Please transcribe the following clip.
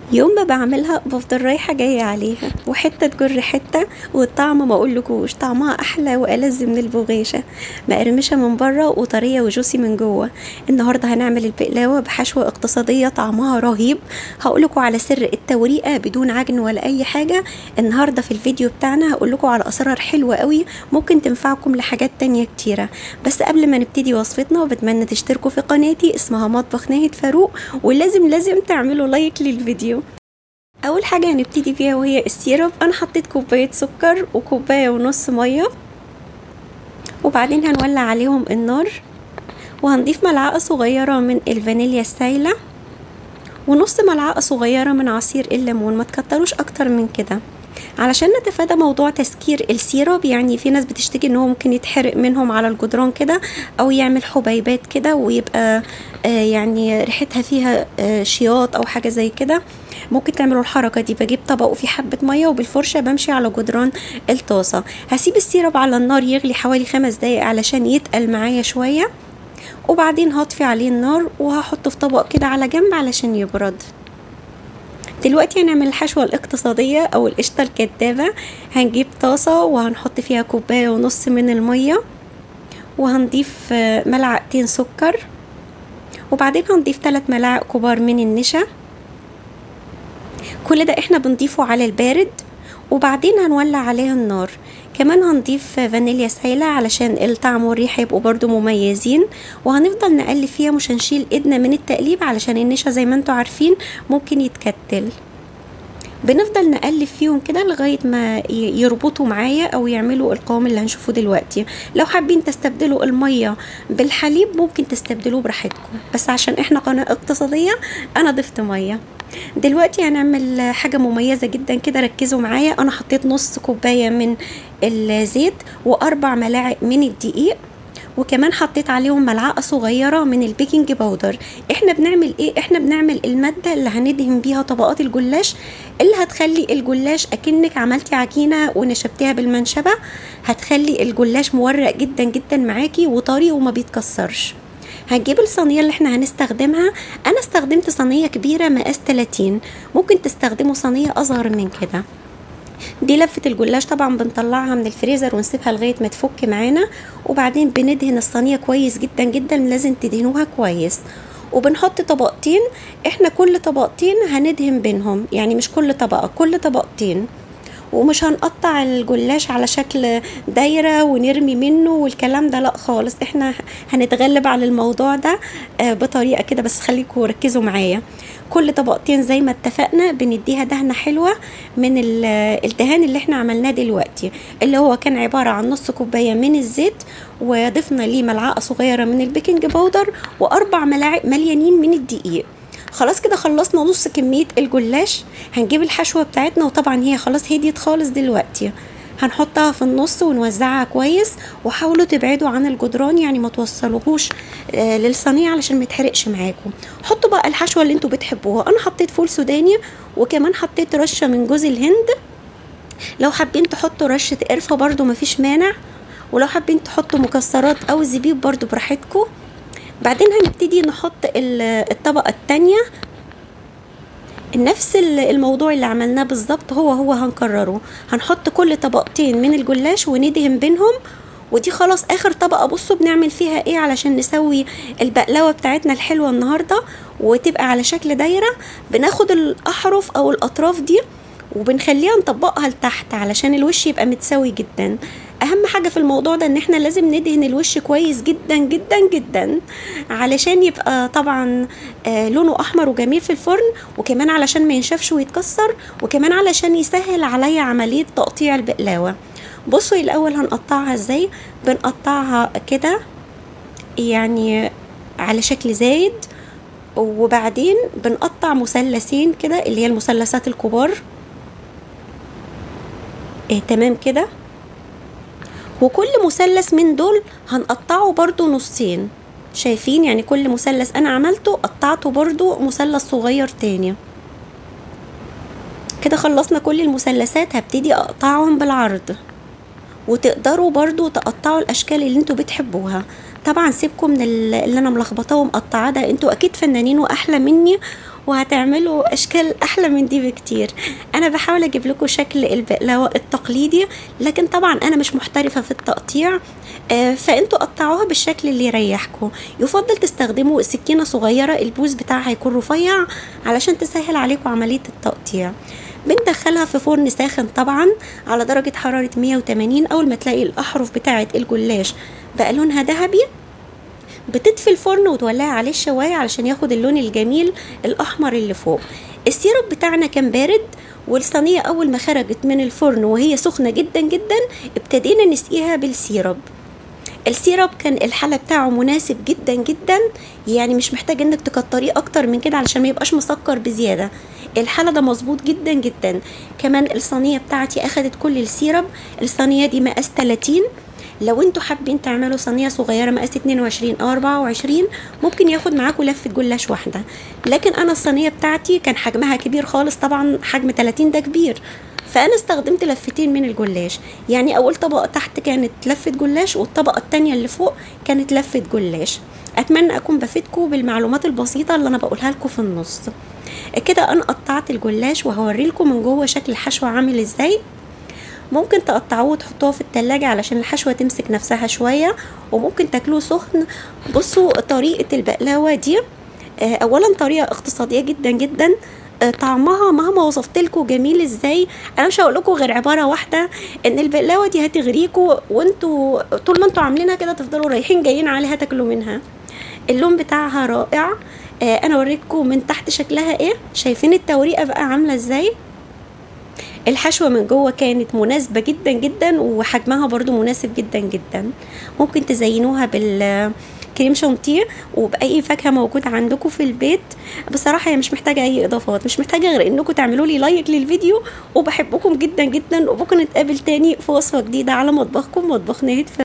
يوم ما بعملها بفضل رايحة جاية عليها وحتة تجر حتة والطعم ما اقولكوش طعمها احلى والذ من البغاشة مقرمشة من بره وطرية وجوسي من جوه النهاردة هنعمل البقلاوة بحشوة اقتصادية طعمها رهيب هقولكوا على سر التوريقة بدون عجن ولا اي حاجة النهاردة في الفيديو بتاعنا هقولكوا على اسرار حلوة قوي ممكن تنفعكم لحاجات تانية كتيرة بس قبل ما نبتدي وصفتنا بتمنى تشتركوا في قناتي اسمها مطبخ ناهد فاروق ولازم لازم تعملوا لايك للفيديو اول حاجه هنبتدي فيها وهي السيرب انا حطيت كوبايه سكر وكوبايه ونص ميه وبعدين هنولع عليهم النار وهنضيف ملعقه صغيره من الفانيليا السايله ونص ملعقه صغيره من عصير الليمون ما تكتروش اكتر من كده علشان نتفادى موضوع تسكير السيرب يعني في ناس بتشتكي ان هو ممكن يتحرق منهم على الجدران كده او يعمل حبيبات كده ويبقى آه يعني ريحتها فيها آه شياط او حاجه زي كده ممكن تعملوا الحركه دي بجيب طبق وفيه حبه ميه وبالفرشه بمشي على جدران الطاسه هسيب السيرب على النار يغلي حوالي خمس دقايق علشان يتقل معايا شويه وبعدين هطفي عليه النار وهحطه في طبق كده على جنب علشان يبرد دلوقتي هنعمل الحشوة الاقتصادية أو القشطة الكدابة هنجيب طاسة وهنحط فيها كوباية ونص من المية وهنضيف ملعقتين سكر وبعدين هنضيف ثلاث ملاعق كبار من النشا كل ده احنا بنضيفه على البارد وبعدين هنولع عليه النار كمان هنضيف فانيليا سايلة علشان الطعم والريحة يبقوا برضو مميزين وهنفضل نقلب فيها مش هنشيل ايدنا من التقليب علشان النشا زي ما انتوا عارفين ممكن يتكتل بنفضل نقلب فيهم كده لغاية ما يربطوا معايا او يعملوا القوام اللي هنشوفه دلوقتي لو حابين تستبدلوا المية بالحليب ممكن تستبدلوه براحتكم بس عشان احنا قناة اقتصادية انا ضفت مية دلوقتي هنعمل حاجة مميزة جدا كده ركزوا معايا انا حطيت نص كوباية من الزيت واربع ملاعق من الدقيق وكمان حطيت عليهم ملعقه صغيره من البيكنج باودر احنا بنعمل ايه احنا بنعمل الماده اللي هندهن بيها طبقات الجلاش اللي هتخلي الجلاش اكنك عملتي عجينه ونشبتيها بالمنشبه هتخلي الجلاش مورق جدا جدا معاكي وطري وما بيتكسرش هنجيب الصينيه اللي احنا هنستخدمها انا استخدمت صينيه كبيره مقاس 30 ممكن تستخدموا صينيه اصغر من كده دي لفة الجلاش طبعا بنطلعها من الفريزر ونسيبها لغاية ما تفك معانا وبعدين بندهن الصينية كويس جدا جدا لازم تدهنوها كويس وبنحط طبقتين احنا كل طبقتين هندهن بينهم يعني مش كل طبقة كل طبقتين ومش هنقطع الجلاش على شكل دايره ونرمي منه والكلام ده لا خالص احنا هنتغلب على الموضوع ده بطريقه كده بس خليكم ركزوا معايا كل طبقتين زي ما اتفقنا بنديها دهنه حلوه من الدهان اللي احنا عملناه دلوقتي اللي هو كان عباره عن نص كوبايه من الزيت وضفنا ليه ملعقه صغيره من البيكنج باودر واربع ملاعق مليانين من الدقيق خلاص كده خلصنا نص كمية الجلاش هنجيب الحشوة بتاعتنا وطبعا هي خلاص هديت خالص دلوقتي هنحطها في النص ونوزعها كويس وحاولوا تبعدوا عن الجدران يعني ما توصلوهوش آه للصينيه علشان ما يتحرقش معاكم حطوا بقى الحشوه اللي انتوا بتحبوها انا حطيت فول سوداني وكمان حطيت رشه من جوز الهند لو حابين تحطوا رشه قرفه برضو مفيش مانع ولو حابين تحطوا مكسرات او زبيب برضو براحتكم بعدين هنبتدي نحط الطبقة التانية نفس الموضوع اللي عملناه بالظبط هو هو هنكرره هنحط كل طبقتين من الجلاش وندهن بينهم ودي خلاص اخر طبقة بصوا بنعمل فيها ايه علشان نسوي البقلاوة بتاعتنا الحلوة النهاردة وتبقى على شكل دايرة بناخد الاحرف او الاطراف دي وبنخليها نطبقها لتحت علشان الوش يبقى متساوي جدا اهم حاجه في الموضوع ده ان احنا لازم ندهن الوش كويس جدا جدا جدا علشان يبقى طبعا آه لونه احمر وجميل في الفرن وكمان علشان ما ينشفش ويتكسر وكمان علشان يسهل عليا عمليه تقطيع البقلاوه بصوا الاول هنقطعها ازاي بنقطعها كده يعني على شكل زايد وبعدين بنقطع مثلثين كده اللي هي المثلثات الكبار إيه تمام كده وكل مثلث من دول هنقطعه برضو نصين شايفين يعني كل مثلث انا عملته قطعته برضو مثلث صغير تاني كده خلصنا كل المثلثات هبتدي اقطعهم بالعرض وتقدروا برضو تقطعوا الاشكال اللي انتوا بتحبوها طبعا سيبكم من اللي انا ملخبطاه ومقطعاه ده انتوا اكيد فنانين واحلى مني وهتعملوا اشكال احلى من دي بكتير انا بحاول اجيب لكم شكل البقلاوه التقليدي لكن طبعا انا مش محترفه في التقطيع آه، فانتوا قطعوها بالشكل اللي يريحكم يفضل تستخدموا سكينه صغيره البوز بتاعها يكون رفيع علشان تسهل عليكم عمليه التقطيع بندخلها في فرن ساخن طبعا على درجة حرارة 180 أول ما تلاقي الأحرف بتاعة الجلاش بقى لونها ذهبي بتطفي الفرن وتولعي عليه الشواية علشان ياخد اللون الجميل الأحمر اللي فوق السيرب بتاعنا كان بارد والصينية أول ما خرجت من الفرن وهي سخنة جدا جدا ابتدينا نسقيها بالسيرب السيرب كان الحلى بتاعه مناسب جدا جدا يعني مش محتاج انك تكتريه اكتر من كده علشان ما يبقاش مسكر بزياده الحلى ده مظبوط جدا جدا كمان الصينيه بتاعتي اخدت كل السيرب الصينيه دي مقاس 30 لو انتوا حابين تعملوا صينيه صغيره مقاس 22 او 24 ممكن ياخد معاكم لفه جلاش واحده لكن انا الصينيه بتاعتي كان حجمها كبير خالص طبعا حجم 30 ده كبير فانا استخدمت لفتين من الجلاش يعني اول طبقه تحت كانت لفه جلاش والطبقه التانية اللي فوق كانت لفه جلاش اتمنى اكون بفيدكم بالمعلومات البسيطه اللي انا بقولها لكم في النص كده انا قطعت الجلاش وهوري لكم من جوه شكل الحشوه عامل ازاي ممكن تقطعوه وتحطوه في التلاجة علشان الحشوة تمسك نفسها شوية وممكن تاكلوه سخن بصوا طريقة البقلاوة دي آه، اولا طريقة اقتصادية جدا جدا آه، طعمها مهما وصفت لكم جميل ازاي انا مش هقول لكم غير عباره واحده ان البقلاوه دي هتغريكوا وانتوا طول ما انتوا عاملينها كده تفضلوا رايحين جايين عليها تاكلوا منها اللون بتاعها رائع آه، انا اوريكم من تحت شكلها ايه شايفين التوريقه بقى عامله ازاي الحشوة من جوه كانت مناسبة جدا جدا وحجمها برضو مناسب جدا جدا ممكن تزينوها بال كريم شانتيه وباي فاكهه موجوده عندكم في البيت بصراحه هي مش محتاجه اي اضافات مش محتاجه غير انكم تعملوا لي لايك للفيديو وبحبكم جدا جدا وبكره نتقابل تاني في وصفه جديده على مطبخكم مطبخ نهد